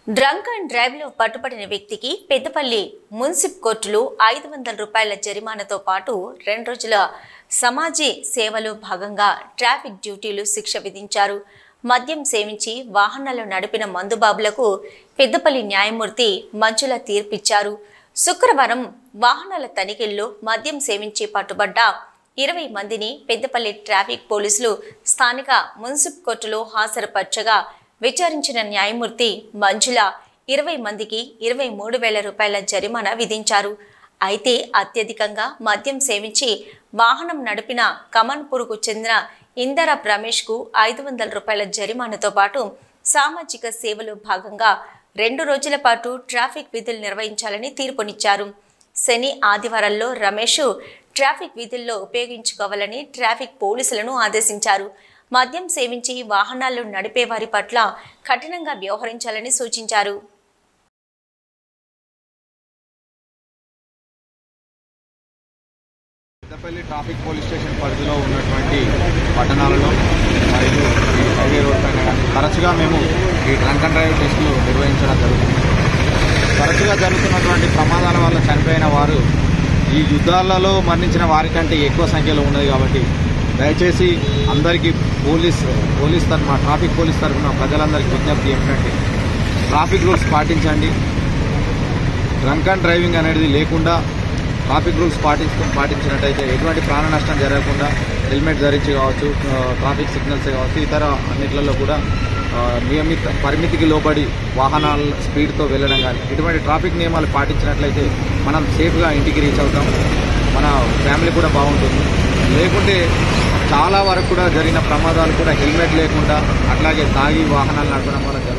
drunk and drive లో పట్టుబడిన వ్యక్తికి పెద్దపల్లి మున్సిప్ కోర్టులో ఐదు వందల రూపాయల జరిమానాతో పాటు రెండు రోజుల సమాజీ సేవలో భాగంగా ట్రాఫిక్ డ్యూటీలు శిక్ష విధించారు మద్యం సేవించి వాహనాలు నడిపిన మందుబాబులకు పెద్దపల్లి న్యాయమూర్తి మంచుల తీర్పిచ్చారు శుక్రవారం వాహనాల తనిఖీల్లో మద్యం సేవించి పట్టుబడ్డ ఇరవై మందిని పెద్దపల్లి ట్రాఫిక్ పోలీసులు స్థానిక మున్సిప్ కోర్టులో హాజరుపరచగా విచారించిన న్యాయమూర్తి మంజుల ఇరవై మందికి ఇరవై మూడు వేల రూపాయల జరిమానా విధించారు అయితే అత్యధికంగా మద్యం సేవించి వాహనం నడిపిన కమన్పూర్కు చెందిన ఇందర రమేష్కు ఐదు వందల రూపాయల జరిమానాతో పాటు సామాజిక సేవలో భాగంగా రెండు రోజుల పాటు ట్రాఫిక్ విధులు నిర్వహించాలని తీర్పునిచ్చారు శని ఆదివారాల్లో రమేష్ ట్రాఫిక్ విధుల్లో ఉపయోగించుకోవాలని ట్రాఫిక్ పోలీసులను ఆదేశించారు మద్యం సేవించి వాహనాలు నడిపే వారి పట్ల కఠినంగా వ్యవహరించాలని సూచించారు పెద్దపల్లి ట్రాఫిక్ పోలీస్ స్టేషన్ పరిధిలో ఉన్నటువంటి పట్టణాలలో మరియు ఈ హైవే రోడ్ పైన కానీ తరచుగా మేము ఈ డ్రంక్ అండ్ డ్రైవ్ టెస్టులు నిర్వహించడం జరుగుతుంది తరచుగా జరుగుతున్నటువంటి ప్రమాదాల వల్ల చనిపోయిన వారు ఈ యుద్ధాలలో మరణించిన వారి కంటే ఎక్కువ సంఖ్యలో ఉన్నది కాబట్టి దయచేసి అందరికీ పోలీస్ పోలీస్ తరఫున ట్రాఫిక్ పోలీస్ తరఫున ప్రజలందరికీ విజ్ఞప్తి ఏమిటంటే ట్రాఫిక్ రూల్స్ పాటించండి డ్రంక్ అండ్ డ్రైవింగ్ అనేది లేకుండా ట్రాఫిక్ రూల్స్ పాటిస్తూ పాటించినట్టయితే ఎటువంటి ప్రాణ నష్టం జరగకుండా హెల్మెట్ ధరించి కావచ్చు ఆ, ట్రాఫిక్ సిగ్నల్స్ కావచ్చు ఇతర అన్నిట్లలో కూడా ఆ, నియమిత పరిమితికి లోబడి వాహనాల స్పీడ్తో వెళ్ళడం కానీ ఇటువంటి ట్రాఫిక్ నియమాలు పాటించినట్లయితే మనం సేఫ్గా ఇంటికి రీచ్ అవుతాం మన ఫ్యామిలీ కూడా బాగుంటుంది లేకుంటే చాలా వరకు కూడా జరిగిన ప్రమాదాలు కూడా హెల్మెట్ లేకుండా అట్లాగే తాగి వాహనాలు నడపడం వల్ల జరుగుతుంది